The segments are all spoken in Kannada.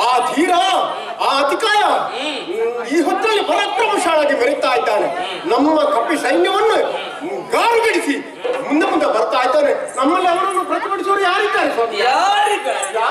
ಆ ಧೀರ ಆ ಅತಿಕಾಯ ಈ ಹೊತ್ತಲ್ಲಿ ಪರಾಕ್ರಮಶಾಲಾಗಿ ಮೆರೀತಾ ಇದ್ದಾನೆ ನಮ್ಮ ಕಪಿ ಸೈನ್ಯವನ್ನು ಗಾರುಗಡಿಸಿ ಮುಂದೆ ಮುಂದೆ ಬರ್ತಾ ಇದ್ದಾನೆ ನಮ್ಮಲ್ಲಿ ಅವರನ್ನು ಪ್ರತಿಭಟಿಸುವವರು ಯಾರಿದ್ದಾರೆ ಸ್ವಾಮಿ ಯಾರಿಗ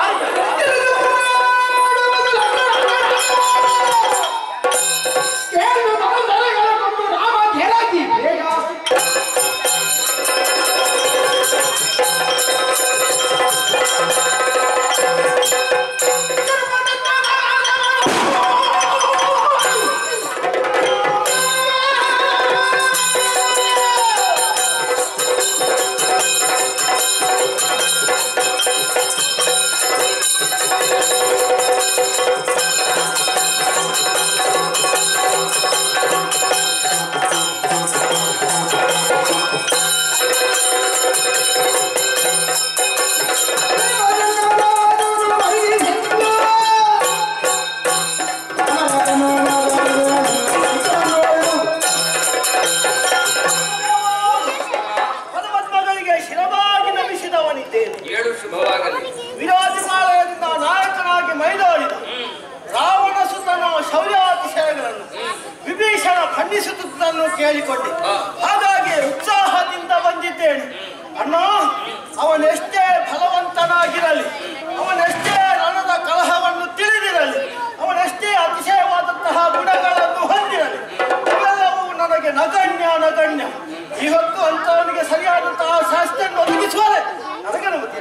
ಪದಪದ್ಮಗಳಿಗೆ ಶಿರವಾಗಿ ನಮಿಸಿದವನಿದ್ದೇನೆ ಏಳು ಶುಭವಾಗಲಿ ವಿರಾಜಮಾಲಯದಿಂದ ನಾಯಕನಾಗಿ ಮೈದೋಳಿದ ರಾವಣ ಸುತನ ಶೌರ್ಯಾತಿಶಯಗಳನ್ನು ವಿಭೀಷಣ ಖಂಡಿಸುತ್ತಿದ್ದನ್ನು ಕೇಳಿಕೊಂಡೆ ಹಾಗಾಗಿ ಉತ್ಸಾಹದಿಂದ ಬಂದಿದ್ದೇನೆ ಅಣ್ಣ ಅವನೆಷ್ಟೇ ಬಲವಂತನಾಗಿರಲಿ ಅವನೆಷ್ಟೇ ರಣದ ಕಲಹವನ್ನು ತಿಳಿದಿರಲಿ ಅವನೆಷ್ಟೇ ಅತಿಶಯವಾದಂತಹ ಗುಣಗಳನ್ನು ಹೊಂದಿರಲಿ ಇವೆಲ್ಲವೂ ನನಗೆ ನಗಣ್ಯ ನಗಣ್ಯ ಇವತ್ತು ಅಂತವನಿಗೆ ಸರಿಯಾದಂತಹ ಶಾಸ್ತ್ರ ಒದಗಿಸುವರೆ ನನಗೆ ನಮಗೆ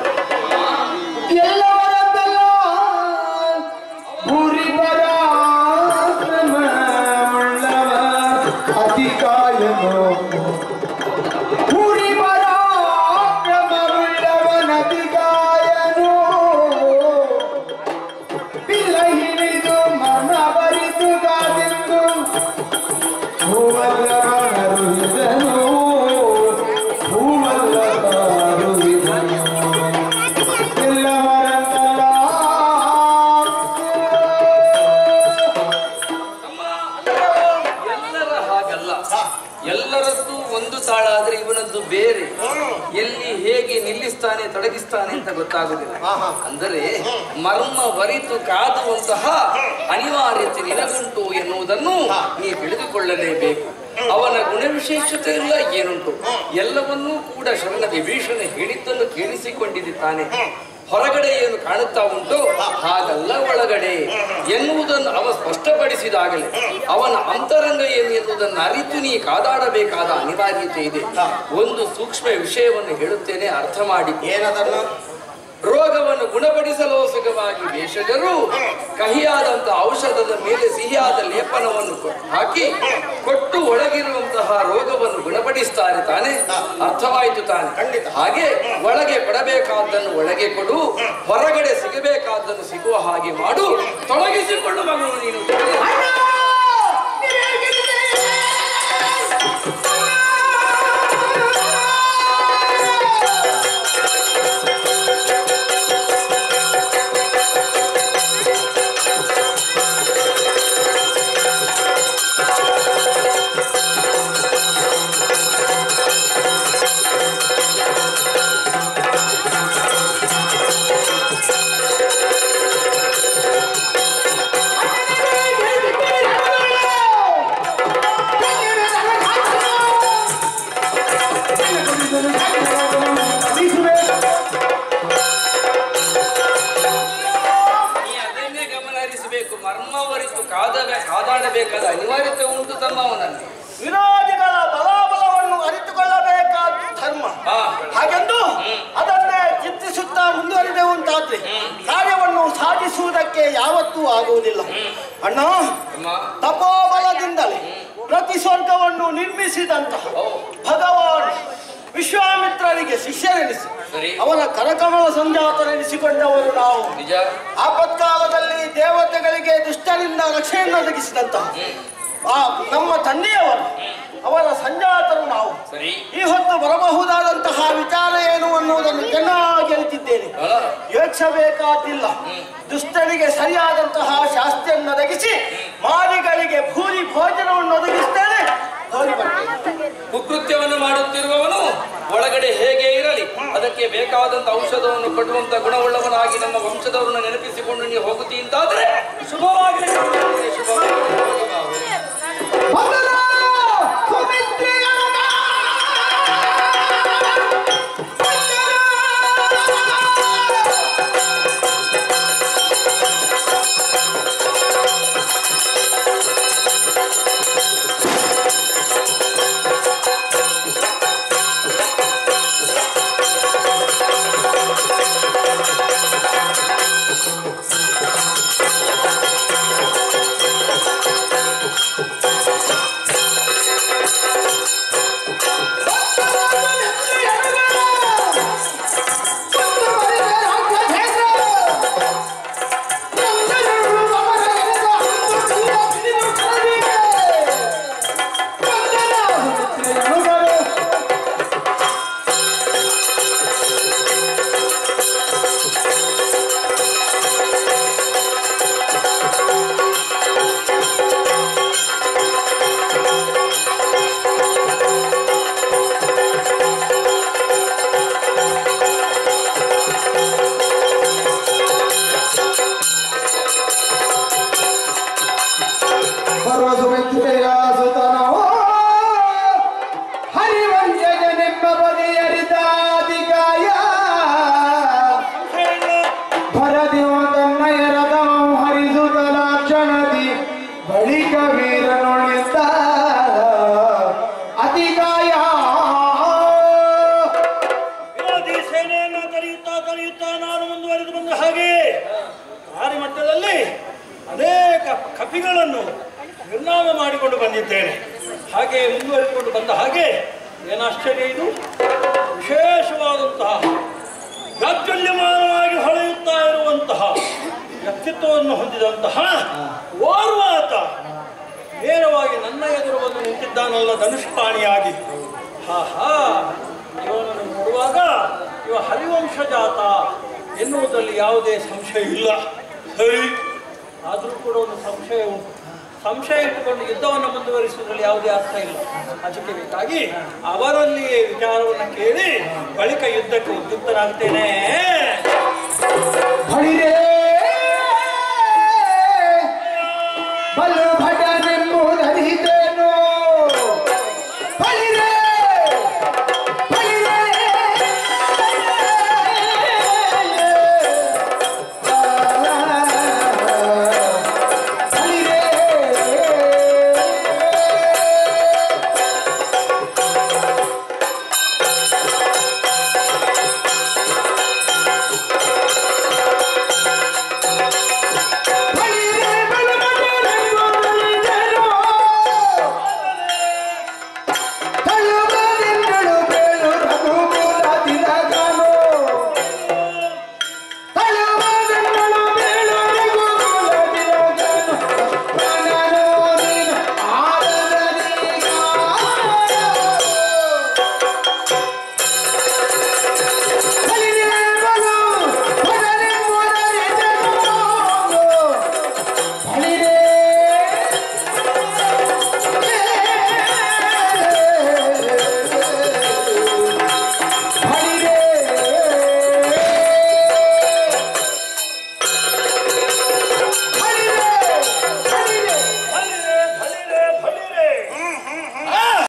ಎಲ್ಲವರದ್ದಲ್ಲ ಭೂರಿ ಪರಾಕ್ರಮವುಳ್ಳವ ಅತಿಕಾಯನು ಭೂರಿ ಪರಾಕ್ರಮವುಳ್ಳವನ ಅತಿಕಾಯನು ಬಿಲ್ಲ ಹಿಡಿದು ಮನ ಬರಿದು ಗಾದೆಂದು ಹೂವಲ್ಲವನರುಹಿದನು ಹೂವಲ್ಲವರುಹಿದನು ಎಲ್ಲರ ಹಾಗಲ್ಲ ಎಲ್ಲರದ್ದು ಒಂದು ತಾಳ ಆದ್ರೆ ಇವನದ್ದು ಬೇರೆ ಎಲ್ಲಿ ಹೇಗೆ ನಿಲ್ಲಿಸ್ತಾನೆ ತೊಡಗಿಸ್ತಾನೆ ಅಂತ ಗೊತ್ತಾಗುದಿಲ್ಲ ಅಂದರೆ ಮರ್ಮ ವರಿತು ಕಾದುವಂತಹ ಅನಿವಾರ್ಯತೆ ನಿನಗುಂಟು ಎನ್ನುವುದನ್ನು ನೀ ತಿಳಿದುಕೊಳ್ಳಲೇಬೇಕು ಅವನ ಗುಣವಿಶೇಷತೆ ಇಲ್ಲ ಏನುಂಟು ಎಲ್ಲವನ್ನೂ ಕೂಡ ಶರಣ ವಿಭೀಷಣ ಹೇಳಿದ್ದನ್ನು ಕೇಳಿಸಿಕೊಂಡಿದ್ದೆ ತಾನೆ ಹೊರಗಡೆ ಏನು ಕಾಣುತ್ತಾ ಉಂಟು ಹಾಗಲ್ಲ ಒಳಗಡೆ ಎನ್ನುವುದನ್ನು ಅವ ಸ್ಪಷ್ಟಪಡಿಸಿದಾಗಲೇ ಅವನ ಅಂತರಂಗ ಏನು ಎನ್ನುವುದನ್ನು ಅರಿತು ನೀ ಕಾದಾಡಬೇಕಾದ ಅನಿವಾರ್ಯತೆ ಇದೆ ಒಂದು ಸೂಕ್ಷ್ಮ ವಿಷಯವನ್ನು ಹೇಳುತ್ತೇನೆ ಅರ್ಥ ಮಾಡಿ ಏನದನ್ನು ರೋಗವನ್ನು ಗುಣಪಡಿಸಲು ಸುಖವಾಗಿ ವೇಷಜರು ಕಹಿಯಾದಂತ ಔಷಧದ ಮೇಲೆ ಸಿಹಿಯಾದ ಲೇಪನವನ್ನು ಕೊ- ಹಾಕಿ ಕೊಟ್ಟು ಒಳಗಿರುವಂತಹ ರೋಗವನ್ನು ಗುಣಪಡಿಸ್ತಾರೆ ತಾನೆ ಅರ್ಥವಾಯಿತು ತಾನೆ ಖಂಡಿತ. ಹಾಗೆ ಒಳಗೆ ಕೊಡಬೇಕಾದ್ದನ್ನು ಒಳಗೆ ಕೊಡು ಹೊರಗಡೆ ಸಿಗಬೇಕಾದ್ದನ್ನು ಸಿಗುವ ಹಾಗೆ ಮಾಡು ತೊಡಗಿಸಿಕೊಂಡು ಮಗನು ನೀನು ನೀ ಅದನ್ನೇ ಗಮನ ಹರಿಸಬೇಕು ಮರ್ಮವರಿತು ಕಾದಬೇ ಕಾದಾಡಬೇಕಾದ ಅನಿವಾರ್ಯತೆ ಉಂಟು ತಮ್ಮ ಅವನಲ್ಲಿ ವಿರೋಧಿಗಳ ಬಲಾಬಲವನ್ನು ಅರಿತುಕೊಳ್ಳಬೇಕಾದ ಧರ್ಮ ಹಾ. ಹಾಗೆಂದು ಅದನ್ನೇ ಚಿಂತಿಸುತ್ತಾ ಮುಂದುವರಿದೆವು ಅಂತಾದ್ರೆ ಕಾರ್ಯವನ್ನು ಸಾಧಿಸುವುದಕ್ಕೆ ಯಾವತ್ತೂ ಆಗುವುದಿಲ್ಲ ಅಣ್ಣ ಅಮ್ಮ ತಪೋಬಲದಿಂದಲೇ ಪ್ರತಿ ಸ್ವರ್ಗವನ್ನು ನಿರ್ಮಿಸಿದಂತಹ ಭಗವಾನ್ ವಿಶ್ವಾಮಿತ್ರರಿಗೆ ಶಿಷ್ಯರೆನಿಸಿ ಸರಿ. ಅವನ ಕರಕಮಲ ಸಂಜಾತನೆನಿಸಿಕೊಂಡವರು ನಾವು ನಿಜ ಆಪತ್ಕಾಲದಲ್ಲಿ ದೇವತೆಗಳಿಗೆ ದುಷ್ಟರಿಂದ ರಕ್ಷೆಯನ್ನು ಒದಗಿಸಿದಂತಹ ಆ ನಮ್ಮ ತಂದೆಯವರು ಅವರ ಸಂಜಾತರು ನಾವು ಸರಿ ಈ ಹೊತ್ತು ಬರಬಹುದಾದಂತಹ ವಿಚಾರ ಏನು ಅನ್ನುವುದನ್ನು ಚೆನ್ನಾಗಿ ಅರಿತಿದ್ದೇನೆ ಅಲ್ಲ? ಯೋಚಿಸಬೇಕಾದಿಲ್ಲ ದುಷ್ಟರಿಗೆ ಸರಿಯಾದಂತಹ ಶಾಸ್ತಿಯನ್ನು ಒದಗಿಸಿ ಮಾರಿಗಳಿಗೆ ಭೂರಿ ಭೋಜನವನ್ನು ಒದಗಿಸ್ತೇನೆ ಹೋಗಿ ಬರ್ತೇನೆ ಕುಕೃತ್ಯವನ್ನು ಮಾಡುತ್ತಿರುವವನು ಒಳಗಡೆ ಹೇಗೆ ಇರಲಿ ಅದಕ್ಕೆ ಬೇಕಾದಂತ ಔಷಧವನ್ನು ಕೊಡುವಂತ ಗುಣವುಳ್ಳವನಾಗಿ ನಮ್ಮ ವಂಶದವರನ್ನು ನೆನಪಿಸಿಕೊಂಡು ನೀವು ಹೋಗುತ್ತಿ ಅಂತಾದ್ರೆ ಶುಭವಾಗಿ ಶುಭವಾಗಿ ಮೊದಲ ಸುಮಿತ್ರೆಯನು ಸರ್ವ ಸುಮಿತ್ರೆಯ ಸುತನೋ ಹರಿವಂಶಜ ನಿಮ್ಮ ಬಗೆಯರಿದಾದಿಗಾಯ ಭರದಿವ ತನ್ನಯ ರಥಮಂ ಹರಿಸುತ್ತ ಲಾಕ್ಷಣದಿ ಬಳಿಕ ವೀರನೊಳಿದ್ದ ಅತಿಗಾಯ ವಿರೋಧಿ ಸೇನೆಯನ್ನು ತಡೆಯುತ್ತಾ ತಡೆಯುತ್ತಾ ನಾನು ಮುಂದುವರೆದು ಬಂದ ಹಾಗೆ ದಾರಿ ಮಧ್ಯದಲ್ಲಿ ಅನೇಕ ಕಪಿಗಳನ್ನು ನಿರ್ನಾಮ ಮಾಡಿಕೊಂಡು ಬಂದಿದ್ದೇನೆ ಹಾಗೆ ಮುಂದುವರೆದುಕೊಂಡು ಬಂದ ಹಾಗೆ ಏನಾಶ್ಚರ್ಯ ಇದು ವಿಶೇಷವಾದಂತಹ ಗಾಜ್ವಲ್ಯಮಾನವಾಗಿ ಹೊಳೆಯುತ್ತಾ ಇರುವಂತಹ ವ್ಯಕ್ತಿತ್ವವನ್ನು ಹೊಂದಿದಂತಹ ಓರ್ವಾತ ನೇರವಾಗಿ ನನ್ನ ಎದುರು ಬಂದು ನಿಂತಿದ್ದಾನಲ್ಲ ಧನುಷ್ಪಾಣಿಯಾಗಿ ಹಾ ಹಾ ಇವನನ್ನು ನೋಡುವಾಗ ಇವ ಹರಿವಂಶ ಜಾತ ಎನ್ನುವುದರಲ್ಲಿ ಯಾವುದೇ ಸಂಶಯ ಇಲ್ಲ ಸರಿ ಆದರೂ ಕೂಡ ಒಂದು ಸಂಶಯ ಉಂಟು ಸಂಶಯ ಇಟ್ಟುಕೊಂಡು ಯುದ್ಧವನ್ನು ಮುಂದುವರಿಸುವುದರಲ್ಲಿ ಯಾವುದೇ ಅರ್ಥ ಇಲ್ಲ ಅದಕ್ಕೆ ಬೇಕಾಗಿ ಅವರಲ್ಲಿಯೇ ವಿಚಾರವನ್ನು ಕೇಳಿ ಬಳಿಕ ಯುದ್ಧಕ್ಕೆ ಉದ್ಯುಕ್ತನಾಗ್ತೇನೆ ಹಳಿರೇ